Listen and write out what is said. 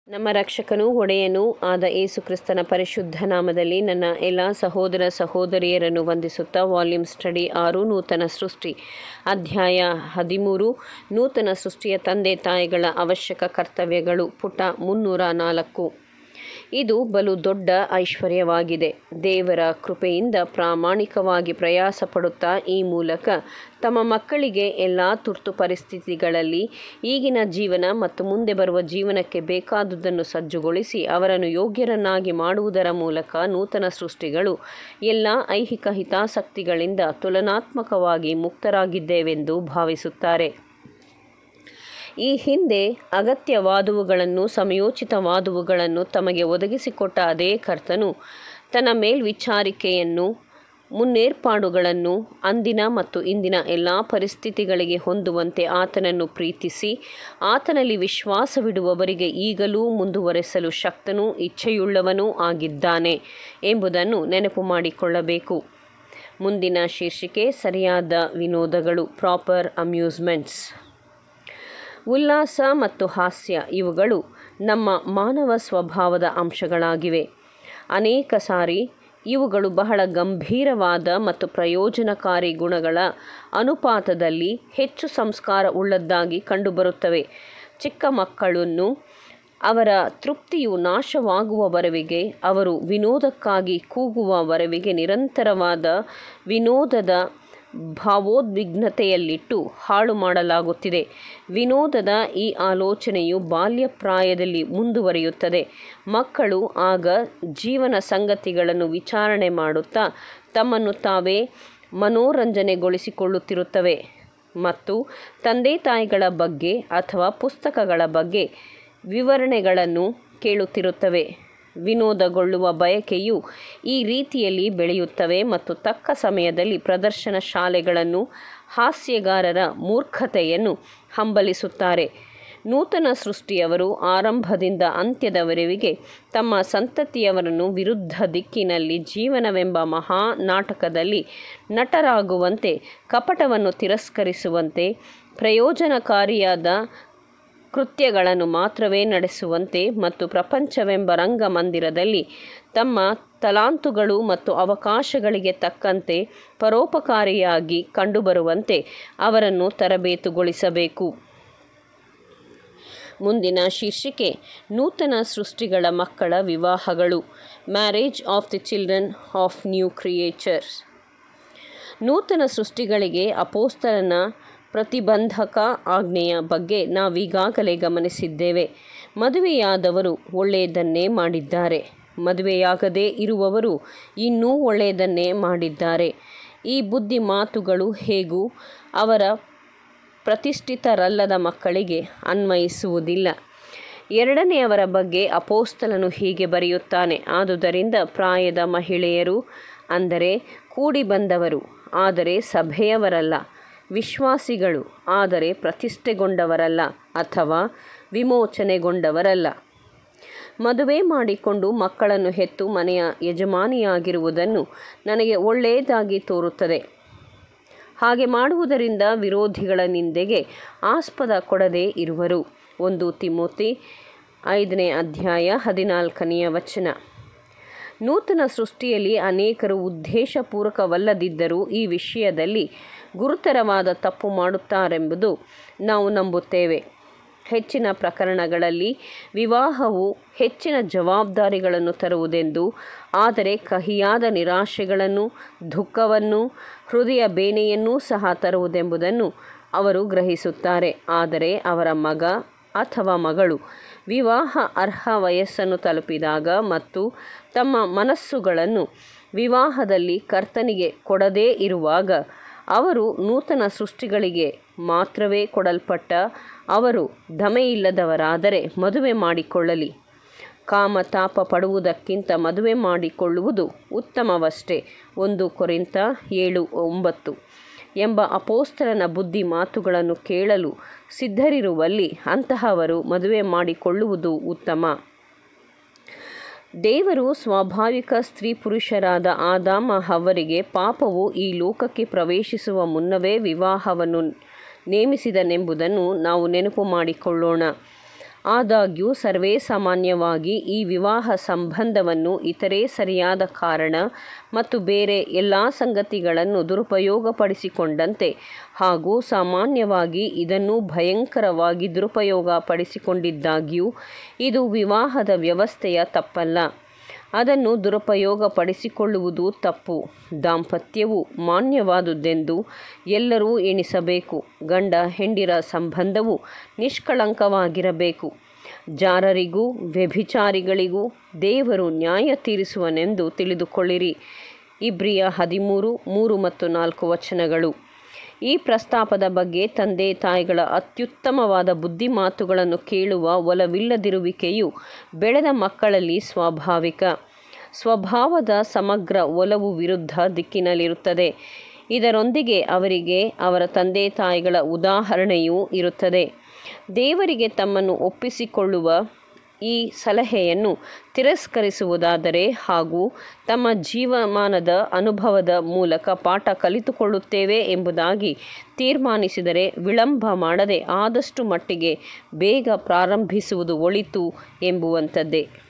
ನಮ್ಮ ರಕ್ಷಕನೂ ಒಡೆಯನೂ ಆದ ಯೇಸು ಕ್ರಿಸ್ತನ ಪರಿಶುದ್ಧ ನಾಮದಲ್ಲಿ ನನ್ನ ಎಲ್ಲ ಸಹೋದರ ಸಹೋದರಿಯರನ್ನು ವಂದಿಸುತ್ತಾ ವಾಲ್ಯೂಮ್ ಸ್ಟಡಿ ಆರು ನೂತನ ಸೃಷ್ಟಿ ಅಧ್ಯಾಯ ಹದಿಮೂರು ನೂತನ ಸೃಷ್ಟಿಯ ತಂದೆ ತಾಯಿಗಳ ಅವಶ್ಯಕ ಕರ್ತವ್ಯಗಳು ಪುಟ ಮುನ್ನೂರ ನಾಲ್ಕು ಇದು ಬಲು ದೊಡ್ಡ ಐಶ್ವರ್ಯವಾಗಿದೆ ದೇವರ ಕೃಪೆಯಿಂದ ಪ್ರಾಮಾಣಿಕವಾಗಿ ಪ್ರಯಾಸ ಪಡುತ್ತಾ ಈ ಮೂಲಕ ತಮ್ಮ ಮಕ್ಕಳಿಗೆ ಎಲ್ಲ ತುರ್ತು ಪರಿಸ್ಥಿತಿಗಳಲ್ಲಿ ಈಗಿನ ಜೀವನ ಮತ್ತು ಮುಂದೆ ಬರುವ ಜೀವನಕ್ಕೆ ಬೇಕಾದುದನ್ನು ಸಜ್ಜುಗೊಳಿಸಿ ಅವರನ್ನು ಯೋಗ್ಯರನ್ನಾಗಿ ಮಾಡುವುದರ ಮೂಲಕ ನೂತನ ಸೃಷ್ಟಿಗಳು ಎಲ್ಲ ಐಹಿಕ ಹಿತಾಸಕ್ತಿಗಳಿಂದ ತುಲನಾತ್ಮಕವಾಗಿ ಮುಕ್ತರಾಗಿದ್ದೇವೆಂದು ಭಾವಿಸುತ್ತಾರೆ ಈ ಹಿಂದೆ ಅಗತ್ಯವಾದವುಗಳನ್ನು ಸಮಯೋಚಿತವಾದವುಗಳನ್ನು ತಮಗೆ ಒದಗಿಸಿಕೊಟ್ಟ ಅದೇ ಕರ್ತನು ತನ್ನ ಮೇಲ್ವಿಚಾರಿಕೆಯನ್ನು ಮುನ್ನೇರ್ಪಾಡುಗಳನ್ನು ಅಂದಿನ ಮತ್ತು ಇಂದಿನ ಎಲ್ಲ ಪರಿಸ್ಥಿತಿಗಳಿಗೆ ಹೊಂದುವಂತೆ ಆತನನ್ನು ಪ್ರೀತಿಸಿ ಆತನಲ್ಲಿ ವಿಶ್ವಾಸವಿಡುವವರಿಗೆ ಈಗಲೂ ಮುಂದುವರೆಸಲು ಶಕ್ತನೂ ಇಚ್ಛೆಯುಳ್ಳವನೂ ಆಗಿದ್ದಾನೆ ಎಂಬುದನ್ನು ನೆನಪು ಮಾಡಿಕೊಳ್ಳಬೇಕು ಮುಂದಿನ ಶೀರ್ಷಿಕೆ ಸರಿಯಾದ ವಿನೋದಗಳು ಪ್ರಾಪರ್ ಅಮ್ಯೂಸ್ಮೆಂಟ್ಸ್ ಉಲ್ಲಾಸ ಮತ್ತು ಹಾಸ್ಯ ಇವುಗಳು ನಮ್ಮ ಮಾನವ ಸ್ವಭಾವದ ಅಂಶಗಳಾಗಿವೆ ಅನೇಕ ಸಾರಿ ಇವುಗಳು ಬಹಳ ಗಂಭೀರವಾದ ಮತ್ತು ಪ್ರಯೋಜನಕಾರಿ ಗುಣಗಳ ಅನುಪಾತದಲ್ಲಿ ಹೆಚ್ಚು ಸಂಸ್ಕಾರ ಉಳ್ಳದ್ದಾಗಿ ಕಂಡುಬರುತ್ತವೆ ಚಿಕ್ಕ ಮಕ್ಕಳನ್ನು ಅವರ ತೃಪ್ತಿಯು ನಾಶವಾಗುವವರೆವಿಗೆ ಅವರು ವಿನೋದಕ್ಕಾಗಿ ಕೂಗುವವರೆವಿಗೆ ನಿರಂತರವಾದ ವಿನೋದದ ಭಾವೋದ್ವಿಗ್ನತೆಯಲ್ಲಿಟ್ಟು ಹಾಳು ಮಾಡಲಾಗುತ್ತಿದೆ ವಿನೋದದ ಈ ಆಲೋಚನೆಯು ಬಾಲ್ಯಪ್ರಾಯದಲ್ಲಿ ಮುಂದುವರಿಯುತ್ತದೆ ಮಕ್ಕಳು ಆಗ ಜೀವನ ಸಂಗತಿಗಳನ್ನು ವಿಚಾರಣೆ ಮಾಡುತ್ತಾ ತಮ್ಮನ್ನು ತಾವೇ ಮನೋರಂಜನೆಗೊಳಿಸಿಕೊಳ್ಳುತ್ತಿರುತ್ತವೆ ಮತ್ತು ತಂದೆ ತಾಯಿಗಳ ಬಗ್ಗೆ ಅಥವಾ ಪುಸ್ತಕಗಳ ಬಗ್ಗೆ ವಿವರಣೆಗಳನ್ನು ಕೇಳುತ್ತಿರುತ್ತವೆ ವಿನೋದಗೊಳ್ಳುವ ಬಯಕೆಯು ಈ ರೀತಿಯಲ್ಲಿ ಬೆಳೆಯುತ್ತವೆ ಮತ್ತು ತಕ್ಕ ಸಮಯದಲ್ಲಿ ಪ್ರದರ್ಶನ ಶಾಲೆಗಳನ್ನು ಹಾಸ್ಯಗಾರರ ಮೂರ್ಖತೆಯನ್ನು ಹಂಬಲಿಸುತ್ತಾರೆ ನೂತನ ಸೃಷ್ಟಿಯವರು ಆರಂಭದಿಂದ ಅಂತ್ಯದವರೆವಿಗೆ ತಮ್ಮ ಸಂತತಿಯವರನ್ನು ವಿರುದ್ಧ ದಿಕ್ಕಿನಲ್ಲಿ ಜೀವನವೆಂಬ ಮಹಾ ನಾಟಕದಲ್ಲಿ ನಟರಾಗುವಂತೆ ಕಪಟವನ್ನು ತಿರಸ್ಕರಿಸುವಂತೆ ಪ್ರಯೋಜನಕಾರಿಯಾದ ಕೃತ್ಯಗಳನ್ನು ಮಾತ್ರವೇ ನಡೆಸುವಂತೆ ಮತ್ತು ಪ್ರಪಂಚವೆಂಬ ರಂಗಮಂದಿರದಲ್ಲಿ ತಮ್ಮ ತಲಾಂತುಗಳು ಮತ್ತು ಅವಕಾಶಗಳಿಗೆ ತಕ್ಕಂತೆ ಪರೋಪಕಾರಿಯಾಗಿ ಕಂಡುಬರುವಂತೆ ಅವರನ್ನು ತರಬೇತುಗೊಳಿಸಬೇಕು ಮುಂದಿನ ಶೀರ್ಷಿಕೆ ನೂತನ ಸೃಷ್ಟಿಗಳ ಮಕ್ಕಳ ವಿವಾಹಗಳು marriage of the children of new creatures ನೂತನ ಸೃಷ್ಟಿಗಳಿಗೆ ಅಪೋಸ್ತಲನ ಪ್ರತಿಬಂಧಕ ಆಜ್ಞೆಯ ಬಗ್ಗೆ ನಾವೀಗಾಗಲೇ ಗಮನಿಸಿದ್ದೇವೆ ಮದುವೆಯಾದವರು ಒಳ್ಳೆಯದನ್ನೇ ಮಾಡಿದ್ದಾರೆ ಮದುವೆಯಾಗದೇ ಇರುವವರು ಇನ್ನೂ ಒಳ್ಳೆಯದನ್ನೇ ಮಾಡಿದ್ದಾರೆ ಈ ಬುದ್ಧಿ ಮಾತುಗಳು ಹೇಗೂ ಅವರ ಪ್ರತಿಷ್ಠಿತರಲ್ಲದ ಮಕ್ಕಳಿಗೆ ಅನ್ವಯಿಸುವುದಿಲ್ಲ ಎರಡನೆಯವರ ಬಗ್ಗೆ ಅಪೋಸ್ತಲನು ಹೀಗೆ ಬರೆಯುತ್ತಾನೆ ಆದುದರಿಂದ ಪ್ರಾಯದ ಮಹಿಳೆಯರು ಅಂದರೆ ಕೂಡಿ ಬಂದವರು ಆದರೆ ಸಭೆಯವರಲ್ಲ ವಿಶ್ವಾಸಿಗಳು ಆದರೆ ಪ್ರತಿಷ್ಠೆಗೊಂಡವರಲ್ಲ ಅಥವಾ ವಿಮೋಚನೆಗೊಂಡವರಲ್ಲ ಮದುವೆ ಮಾಡಿಕೊಂಡು ಮಕ್ಕಳನ್ನು ಹೆತ್ತು ಮನೆಯ ಯಜಮಾನಿಯಾಗಿರುವುದನ್ನು ನನಗೆ ಒಳ್ಳೆಯದಾಗಿ ತೋರುತ್ತದೆ ಹಾಗೆ ಮಾಡುವುದರಿಂದ ವಿರೋಧಿಗಳ ನಿಂದೆಗೆ ಆಸ್ಪದ ಕೊಡದೇ ಇರುವರು ಒಂದು ತಿಮೋತಿ ಐದನೇ ಅಧ್ಯಾಯ ಹದಿನಾಲ್ಕನೆಯ ವಚನ ನೂತನ ಸೃಷ್ಟಿಯಲ್ಲಿ ಅನೇಕರು ಉದ್ದೇಶಪೂರ್ವಕವಲ್ಲದಿದ್ದರೂ ಈ ವಿಷಯದಲ್ಲಿ ಗುರುತರವಾದ ತಪ್ಪು ಮಾಡುತ್ತಾರೆಂಬುದು ನಾವು ನಂಬುತ್ತೇವೆ ಹೆಚ್ಚಿನ ಪ್ರಕರಣಗಳಲ್ಲಿ ವಿವಾಹವು ಹೆಚ್ಚಿನ ಜವಾಬ್ದಾರಿಗಳನ್ನು ತರುವುದೆಂದು ಆದರೆ ಕಹಿಯಾದ ನಿರಾಶೆಗಳನ್ನು ದುಃಖವನ್ನು ಹೃದಯ ಬೇನೆಯನ್ನೂ ಸಹ ತರುವುದೆಂಬುದನ್ನು ಅವರು ಗ್ರಹಿಸುತ್ತಾರೆ ಆದರೆ ಅವರ ಮಗ ಅಥವಾ ಮಗಳು ವಿವಾಹ ಅರ್ಹ ವಯಸ್ಸನ್ನು ತಲುಪಿದಾಗ ಮತ್ತು ತಮ್ಮ ಮನಸ್ಸುಗಳನ್ನು ವಿವಾಹದಲ್ಲಿ ಕರ್ತನಿಗೆ ಕೊಡದೇ ಇರುವಾಗ ಅವರು ನೂತನ ಸೃಷ್ಟಿಗಳಿಗೆ ಮಾತ್ರವೇ ಕೊಡಲ್ಪಟ್ಟ ಅವರು ದಮೆಯಿಲ್ಲದವರಾದರೆ ಮದುವೆ ಮಾಡಿಕೊಳ್ಳಲಿ ಕಾಮ ತಾಪ ಪಡುವುದಕ್ಕಿಂತ ಮದುವೆ ಮಾಡಿಕೊಳ್ಳುವುದು ಉತ್ತಮವಷ್ಟೇ ಒಂದು ಕೊರಿಂತ ಏಳು ಒಂಬತ್ತು ಎಂಬ ಅಪೋಸ್ತಲನ ಬುದ್ಧಿ ಮಾತುಗಳನ್ನು ಕೇಳಲು ಸಿದ್ಧರಿರುವಲ್ಲಿ ಅಂತಹವರು ಮದುವೆ ಮಾಡಿಕೊಳ್ಳುವುದು ಉತ್ತಮ ದೇವರು ಸ್ವಾಭಾವಿಕ ಸ್ತ್ರೀ ಪುರುಷರಾದ ಆದಾಮ ಹವ್ವರಿಗೆ ಪಾಪವು ಈ ಲೋಕಕ್ಕೆ ಪ್ರವೇಶಿಸುವ ಮುನ್ನವೇ ವಿವಾಹವನ್ನು ನೇಮಿಸಿದನೆಂಬುದನ್ನು ನಾವು ನೆನಪು ಮಾಡಿಕೊಳ್ಳೋಣ ಆದಾಗ್ಯೂ ಸರ್ವೇ ಸಾಮಾನ್ಯವಾಗಿ ಈ ವಿವಾಹ ಸಂಬಂಧವನ್ನು ಇತರೆ ಸರಿಯಾದ ಕಾರಣ ಮತ್ತು ಬೇರೆ ಎಲ್ಲ ಸಂಗತಿಗಳನ್ನು ದುರುಪಯೋಗಪಡಿಸಿಕೊಂಡಂತೆ ಹಾಗೂ ಸಾಮಾನ್ಯವಾಗಿ ಇದನ್ನು ಭಯಂಕರವಾಗಿ ದುರುಪಯೋಗ ಪಡಿಸಿಕೊಂಡಿದ್ದಾಗ್ಯೂ ಇದು ವಿವಾಹದ ವ್ಯವಸ್ಥೆಯ ತಪ್ಪಲ್ಲ ಅದನ್ನು ದುರುಪಯೋಗಪಡಿಸಿಕೊಳ್ಳುವುದು ತಪ್ಪು ದಾಂಪತ್ಯವು ಮಾನ್ಯವಾದುದೆಂದು ಎಲ್ಲರೂ ಎಣಿಸಬೇಕು ಗಂಡ ಹೆಂಡಿರ ಸಂಬಂಧವು ನಿಷ್ಕಳಂಕವಾಗಿರಬೇಕು ಜಾರರಿಗೂ ವ್ಯಭಿಚಾರಿಗಳಿಗೂ ದೇವರು ನ್ಯಾಯ ತೀರಿಸುವನೆಂದು ತಿಳಿದುಕೊಳ್ಳಿರಿ ಇಬ್ರಿಯ ಹದಿಮೂರು ಮೂರು ಮತ್ತು ನಾಲ್ಕು ವಚನಗಳು ಈ ಪ್ರಸ್ತಾಪದ ಬಗ್ಗೆ ತಂದೆ ತಾಯಿಗಳ ಅತ್ಯುತ್ತಮವಾದ ಬುದ್ಧಿಮಾತುಗಳನ್ನು ಕೇಳುವ ಒಲವಿಲ್ಲದಿರುವಿಕೆಯು ಬೆಳೆದ ಮಕ್ಕಳಲ್ಲಿ ಸ್ವಾಭಾವಿಕ ಸ್ವಭಾವದ ಸಮಗ್ರ ಒಲವು ವಿರುದ್ಧ ದಿಕ್ಕಿನಲ್ಲಿರುತ್ತದೆ ಇದರೊಂದಿಗೆ ಅವರಿಗೆ ಅವರ ತಂದೆ ತಾಯಿಗಳ ಉದಾಹರಣೆಯೂ ಇರುತ್ತದೆ ದೇವರಿಗೆ ತಮ್ಮನ್ನು ಒಪ್ಪಿಸಿಕೊಳ್ಳುವ ಈ ಸಲಹೆಯನ್ನು ತಿರಸ್ಕರಿಸುವುದಾದರೆ ಹಾಗೂ ತಮ್ಮ ಜೀವಮಾನದ ಅನುಭವದ ಮೂಲಕ ಪಾಠ ಕಲಿತುಕೊಳ್ಳುತ್ತೇವೆ ಎಂಬುದಾಗಿ ತೀರ್ಮಾನಿಸಿದರೆ ವಿಳಂಬ ಮಾಡದೆ ಆದಷ್ಟು ಮಟ್ಟಿಗೆ ಬೇಗ ಪ್ರಾರಂಭಿಸುವುದು ಒಳಿತು ಎಂಬುವಂಥದ್ದೇ